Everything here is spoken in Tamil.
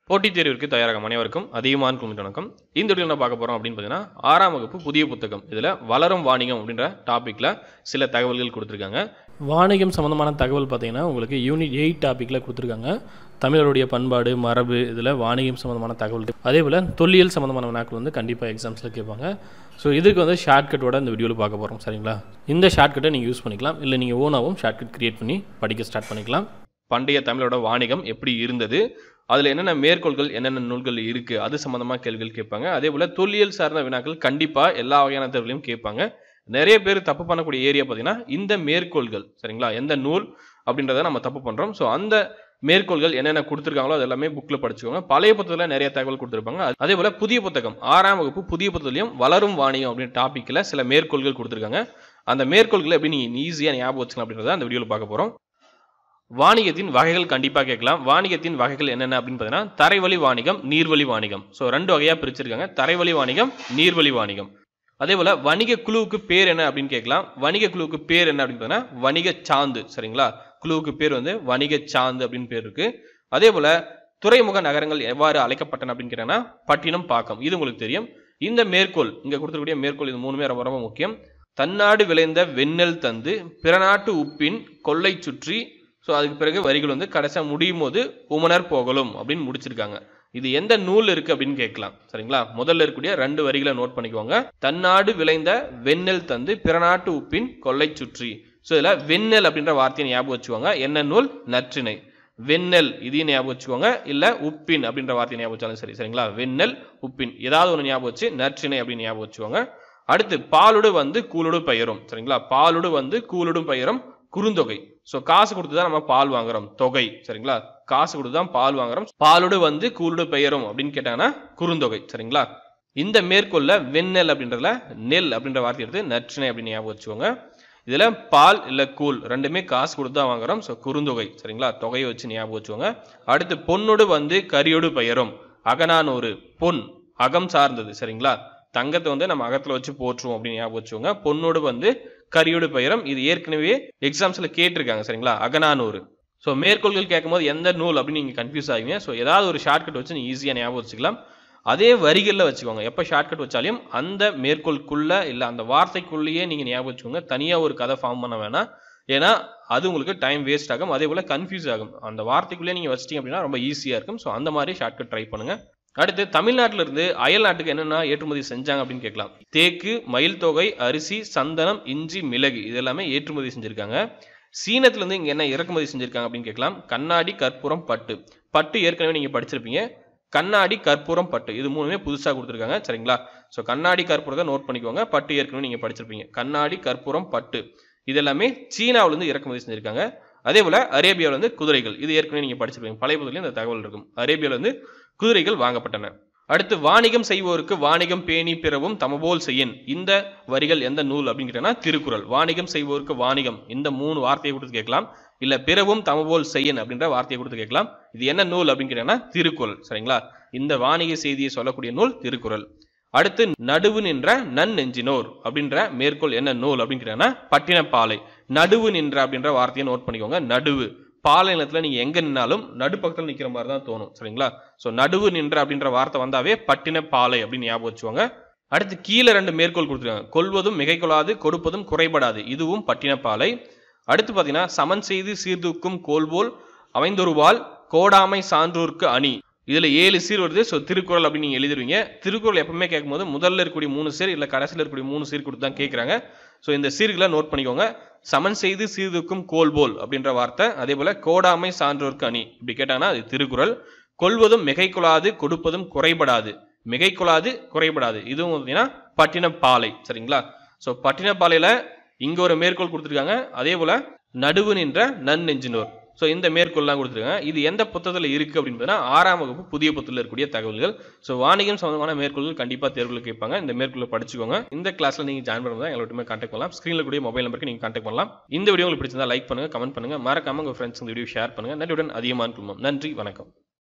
போட்டித் தேர்விற்கு தயாராகும் அனைவருக்கும் அதிகமான குழுமிட்டு வணக்கம் இந்த வீடியோ என்ன பார்க்க போகிறோம் அப்படின்னு பார்த்தீங்கன்னா ஆறாம் வகுப்பு புதிய புத்தகம் இதில் வளரும் வாணிகம் அப்படின்ற டாப்பிக்கில் சில தகவல்கள் கொடுத்துருக்காங்க வாணிகம் சம்மந்தமான தகவல் பார்த்தீங்கன்னா உங்களுக்கு யூனிட் எயிட் டாப்பிக்கில் கொடுத்துருக்காங்க தமிழருடைய பண்பாடு மரபு இதில் வாணிகம் சம்மந்தமான தகவல் இருக்கு. அதே போல் தொல்லியல் சம்மந்தமான வினாக்கள் வந்து கண்டிப்பாக எக்ஸாம்ஸில் கேட்பாங்க ஸோ இதுக்கு வந்து ஷார்ட்கட்டோட இந்த வீடியோவில் பார்க்க போகிறோம் சரிங்களா இந்த ஷார்ட்கட்டை நீங்கள் யூஸ் பண்ணிக்கலாம் இல்லை நீங்கள் ஓனாகவும் ஷார்ட்கட் கிரியேட் பண்ணி படிக்க ஸ்டார்ட் பண்ணிக்கலாம் பண்டைய தமிழோட வாணிகம் எப்படி இருந்தது அதில் என்னென்ன மேற்கோள்கள் என்னென்ன நூல்கள் இருக்குது அது சம்மந்தமாக கேள்விகள் கேட்பாங்க அதே போல் தொல்லியல் சார்ந்த வினாக்கள் கண்டிப்பாக எல்லா வகையான தேர்வுலையும் கேட்பாங்க நிறைய பேர் தப்பு பண்ணக்கூடிய ஏரியா பார்த்தீங்கன்னா இந்த மேற்கோள்கள் சரிங்களா எந்த நூல் அப்படின்றத நம்ம தப்பு பண்ணுறோம் ஸோ அந்த மேற்கோள்கள் என்னென்ன கொடுத்துருக்காங்களோ அது எல்லாமே புக்கில் படிச்சுக்கோங்க பழைய புத்தகத்தில் நிறைய தகவல் கொடுத்துருப்பாங்க அதே போல் புதிய புத்தகம் ஆறாம் வகுப்பு புதிய புத்தகத்திலையும் வளரும் வாணியம் அப்படின்ற டாப்பிக்கில் சில மேற்கோள்கள் கொடுத்துருக்காங்க அந்த மேற்கோள்களை எப்படி நீங்கள் ஈஸியாக ஞாபகம் வச்சுக்கலாம் அப்படின்றத அந்த வீடியோவில் பார்க்க போகிறோம் வாணிகத்தின் வகைகள் கண்டிப்பாக கேட்கலாம் வாணிகத்தின் வகைகள் என்னென்ன அப்படின்னு பார்த்தீங்கன்னா தரைவழி வாணிகம் நீர்வழி வாணிகம் ஸோ ரெண்டு வகையாக பிரிச்சிருக்காங்க தரைவழி வாணிகம் நீர்வழி வாணிகம் அதே போல் வணிக குழுவுக்கு பேர் என்ன அப்படின்னு கேட்கலாம் வணிக குழுவுக்கு பேர் என்ன அப்படின்னு பார்த்தீங்கன்னா வணிக சாந்து சரிங்களா குழுவுக்கு பேர் வந்து வணிக சாந்து அப்படின்னு பேர் இருக்கு அதே போல் துறைமுக நகரங்கள் எவ்வாறு அழைக்கப்பட்டன அப்படின்னு கேட்டீங்கன்னா பட்டினம் பாக்கம் இது உங்களுக்கு தெரியும் இந்த மேற்கோள் இங்கே கொடுத்துருக்கூடிய மேற்கோள் இது மூணுமே ரொம்ப ரொம்ப முக்கியம் தன்னாடு விளைந்த வெண்ணெல் தந்து பிறநாட்டு உப்பின் கொள்ளை சுற்றி ஸோ அதுக்கு பிறகு வரிகள் வந்து கடைசியாக முடியும் போது உமனர் போகலும் அப்படின்னு முடிச்சிருக்காங்க இது எந்த நூல் இருக்கு அப்படின்னு கேட்கலாம் சரிங்களா முதல்ல இருக்கக்கூடிய ரெண்டு வரிகளை நோட் பண்ணிக்கோங்க தன்னாடு விளைந்த வெண்ணெல் தந்து பிறநாட்டு உப்பின் கொள்ளை சுற்றி ஸோ இதில் வெண்ணெல் அப்படின்ற வார்த்தையை ஞாபகம் வச்சுக்கோங்க என்ன நூல் நற்றிணை வெண்ணெல் இதையும் ஞாபகம் வச்சுக்கோங்க இல்லை உப்பின் அப்படின்ற வார்த்தையை ஞாபகம் வச்சாலும் சரி சரிங்களா வெண்ணெல் உப்பின் ஏதாவது ஒன்று ஞாபகம் வச்சு நற்றிணை அப்படின்னு ஞாபகம் வச்சுக்கோங்க அடுத்து பாலுடு வந்து கூலுடு பெயரும் சரிங்களா பாலுடு வந்து கூலுடும் பெயரும் குறுந்தொகை ஸோ காசு கொடுத்து தான் நம்ம பால் வாங்குறோம் தொகை சரிங்களா காசு கொடுத்து தான் பால் வாங்குறோம் பாலுடு வந்து கூலுடு பெயரும் அப்படின்னு கேட்டாங்கன்னா குறுந்தொகை சரிங்களா இந்த மேற்கொள்ள வெண்ணெல் அப்படின்றதுல நெல் அப்படின்ற வார்த்தை எடுத்து நற்றினை அப்படின்னு ஞாபகம் வச்சுக்கோங்க இதுல பால் இல்ல கூழ் ரெண்டுமே காசு கொடுத்து தான் வாங்குறோம் ஸோ குறுந்தொகை சரிங்களா தொகையை வச்சு ஞாபகம் வச்சுக்கோங்க அடுத்து பொன்னோடு வந்து கரியோடு பெயரும் அகனானூறு பொன் அகம் சார்ந்தது சரிங்களா தங்கத்தை வந்து நம்ம அகத்துல வச்சு போற்றுவோம் அப்படின்னு ஞாபகம் வச்சுக்கோங்க பொன்னோடு வந்து கரியோடு பெயரும் இது ஏற்கனவே எக்ஸாம்ஸ்ல கேட்டிருக்காங்க சரிங்களா அகனானூறு ஸோ மேற்கோள்கள் கேட்கும்போது எந்த நூல் அப்படின்னு நீங்கள் கன்ஃபியூஸ் ஆகுவீங்க ஸோ ஏதாவது ஒரு ஷார்ட்கட் வச்சு நீங்கள் ஈஸியாக ஞாபகம் வச்சுக்கலாம் அதே வரிகளில் வச்சுக்கோங்க எப்போ ஷார்ட்கட் வச்சாலும் அந்த மேற்கோளுக்குள்ள இல்லை அந்த வார்த்தைக்குள்ளேயே நீங்கள் ஞாபகம் வச்சுக்கோங்க தனியாக ஒரு கதை ஃபார்ம் பண்ண வேணாம் ஏன்னா அது உங்களுக்கு டைம் வேஸ்ட் ஆகும் அதே போல் கன்ஃபியூஸ் ஆகும் அந்த வார்த்தைக்குள்ளேயே நீங்கள் வச்சிட்டீங்க அப்படின்னா ரொம்ப ஈஸியாக இருக்கும் ஸோ அந்த மாதிரி ஷார்ட்கட் ட்ரை பண்ணுங்க அடுத்து தமிழ்நாட்டில இருந்து அயல் நாட்டுக்கு என்னென்ன ஏற்றுமதி செஞ்சாங்க அப்படின்னு கேட்கலாம் தேக்கு மயில் தொகை அரிசி சந்தனம் இஞ்சி மிளகு இது எல்லாமே ஏற்றுமதி செஞ்சிருக்காங்க சீனத்துல இருந்து இங்க என்ன இறக்குமதி செஞ்சிருக்காங்க அப்படின்னு கேட்கலாம் கண்ணாடி கற்பூரம் பட்டு பட்டு ஏற்கனவே நீங்க படிச்சிருப்பீங்க கண்ணாடி கற்பூரம் பட்டு இது மூணுமே புதுசாக கொடுத்துருக்காங்க சரிங்களா ஸோ கண்ணாடி கற்பூரத்தை நோட் பண்ணிக்கோங்க பட்டு ஏற்கனவே நீங்கள் படிச்சிருப்பீங்க கண்ணாடி கற்பூரம் பட்டு இது எல்லாமே சீனாவிலேருந்து இறக்குமதி செஞ்சிருக்காங்க அதே போல் அரேபியாவில் வந்து குதிரைகள் இது ஏற்கனவே நீங்கள் படிச்சிருப்பீங்க பழைய புதிலையும் இந்த தகவல் இருக்கும் அரேபியாவில் வந்து குதிரைகள் வாங்கப்பட்டன அடுத்து வாணிகம் செய்வோருக்கு வாணிகம் பேணி பிறவும் தமபோல் செய்யன் இந்த வரிகள் எந்த நூல் அப்படின்னு கேட்டீங்கன்னா திருக்குறள் வாணிகம் செய்வோருக்கு வாணிகம் இந்த மூணு வார்த்தையை கொடுத்து கேட்கலாம் இல்ல பிறவும் தமபோல் செய்யன் அப்படின்ற வார்த்தையை கொடுத்து கேட்கலாம் இது என்ன நூல் அப்படின்னு கேட்டீங்கன்னா திருக்குறள் சரிங்களா இந்த வாணிக செய்தியை சொல்லக்கூடிய நூல் திருக்குறள் அடுத்து நடுவு நின்ற நன் நெஞ்சினோர் அப்படின்ற மேற்கோள் என்ன நூல் அப்படின்னு கேட்டீங்கன்னா பட்டினப்பாலை நடுவு நின்ற அப்படின்ற வார்த்தையை நோட் பண்ணிக்கோங்க நடுவு பாலை நிலத்துல நீங்க எங்க நின்னாலும் நடுப்பக்கத்தில் நிக்கிற மாதிரி தான் தோணும் சரிங்களா ஸோ நடுவு நின்ற அப்படின்ற வார்த்தை வந்தாவே பட்டின பாலை அப்படின்னு ஞாபகம் வச்சுவாங்க அடுத்து கீழே ரெண்டு மேற்கோள் கொடுத்துருக்காங்க கொள்வதும் மிகை கொள்ளாது கொடுப்பதும் குறைபடாது இதுவும் பட்டினப்பாலை அடுத்து பார்த்தீங்கன்னா சமன் செய்து சீர்தூக்கும் கோல்போல் அமைந்தொருவால் கோடாமை சான்றோர்க்கு அணி இதுல ஏழு சீர் வருது ஸோ திருக்குறள் அப்படின்னு நீங்க எழுதிருவீங்க திருக்குறள் எப்பவுமே கேட்கும்போது முதல்ல இருக்கக்கூடிய மூணு சீர் இல்லை கடைசியில் இருக்கக்கூடிய மூணு சீர் கொடுத்து தான் கேட்குறாங்க ஸோ இந்த சீர்களை நோட் பண்ணிக்கோங்க சமன் செய்து சீர்தூக்கும் கோல்போல் அப்படின்ற வார்த்தை அதே போல கோடாமை சான்றோர்க்கு அணி இப்படி கேட்டாங்கன்னா அது திருக்குறள் கொள்வதும் மிகை கொள்ளாது கொடுப்பதும் குறைபடாது மிகை கொள்ளாது குறைபடாது இதுவும் பார்த்தீங்கன்னா பட்டினப்பாலை சரிங்களா ஸோ பட்டினப்பாலையில இங்க ஒரு மேற்கோள் கொடுத்துருக்காங்க அதே போல நடுவு நின்ற நன் நெஞ்சினோர் ஸோ இந்த மேற்கோள்லாம் கொடுத்துருக்காங்க இது எந்த புத்தகத்தில் இருக்குது அப்படின்னு பார்த்தீங்கன்னா ஆறாம் வகுப்பு புதிய புத்தகத்தில் இருக்கக்கூடிய தகவல்கள் ஸோ வாணிகம் சம்பந்தமான மேற்கோள்கள் கண்டிப்பாக தேர்வுகள் கேட்பாங்க இந்த மேற்கொள்ள படிச்சுக்கோங்க இந்த கிளாஸில் நீங்கள் ஜாயின் பண்ணுறதா எங்களோட கான்டாக்ட் பண்ணலாம் ஸ்க்ரீனில் கூடிய மொபைல் நம்பருக்கு நீங்கள் கான்டாக்ட் பண்ணலாம் இந்த வீடியோ உங்களுக்கு பிடிச்சிருந்தா லைக் பண்ணுங்க கமெண்ட் பண்ணுங்க மறக்காம உங்கள் ஃப்ரெண்ட்ஸ் இந்த வீடியோ ஷேர் பண்ணுங்க நன்றியுடன் அதிகமான குடும்பம் நன்றி வணக்கம்